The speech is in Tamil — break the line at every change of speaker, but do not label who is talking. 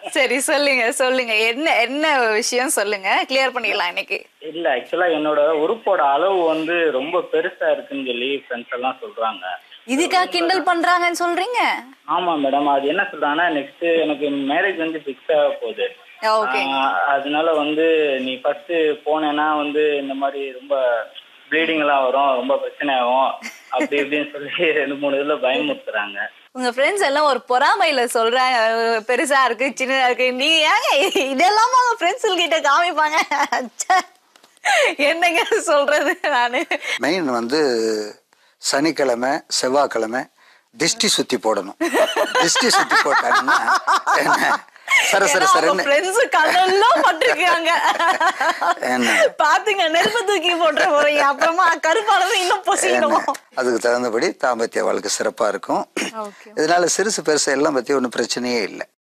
சரி சொல்லுங்க சொல்லுங்க என்ன என்ன விஷயம் சொல்லுங்க கிளியர் பண்ணிடலாம் இன்னைக்கு
இல்ல ஆக்சுவலா என்னோட உறுப்போட அளவு வந்து ரொம்ப பெருசா இருக்குன்னு சொல்லி ஃப்ரெண்ட்ஸ் எல்லாம் சொல்றாங்க
இதுக்கா கிண்டல் பண்றாங்கன்னு சொல்றீங்க
ஆமா மேடம் அது என்ன சொல்றாங்கன்னா நெக்ஸ்ட் எனக்கு மேரேஜ் வந்து ஃபிக்ஸ் ஆக போகுது
ஓகே
ஆஹ் அதனால வந்து நீ ஃபர்ஸ்ட் போனேன்னா வந்து இந்த மாதிரி ரொம்ப ப்ளீடிங் எல்லாம் வரும் ரொம்ப பிரச்சனை ஆகும் அப்படி இப்படின்னு சொல்லி ரெண்டு மூணு இதுல பயமுறுத்துறாங்க
உங்க ஃப்ரெண்ட்ஸ் எல்லாம் ஒரு பொறாமையில சொல்றாங்க அஹ், பெருசா இருக்கு சின்னதா இருக்கு நீங்க ஏங்க இதெல்லாம் உங்க ஃப்ரெண்ட்ஸ் கிட்ட காமிப்பாங்க ச்சே. என்னங்க சொல்றது நானு
மெயின் வந்து சனிக்கிழமை செவ்வாய்க்கிழமை திஷ்டி சுத்தி போடணும் திஷ்டி சுத்தி போட்டாங்கன்னா என்ன சர சர சரன்னு
ஃப்ரெண்ட்ஸ் கண்ணெல்லாம் பட்டிருக்காங்க
என்ன?
பாத்துங்க நெருப்பு தூக்கி போட்டுற போறீங்க அப்புறமா கருப்பானது இன்னும்
என்ன
பொசிக்கணும்
அதுக்கு தகுந்தபடி தாம்பத்திய வாழ்க்கை சிறப்பா இருக்கும்
ஓகே
இதனால சிறுசு பெருசு எல்லாம் பத்தி ஒன்றும் பிரச்சனையே இல்லை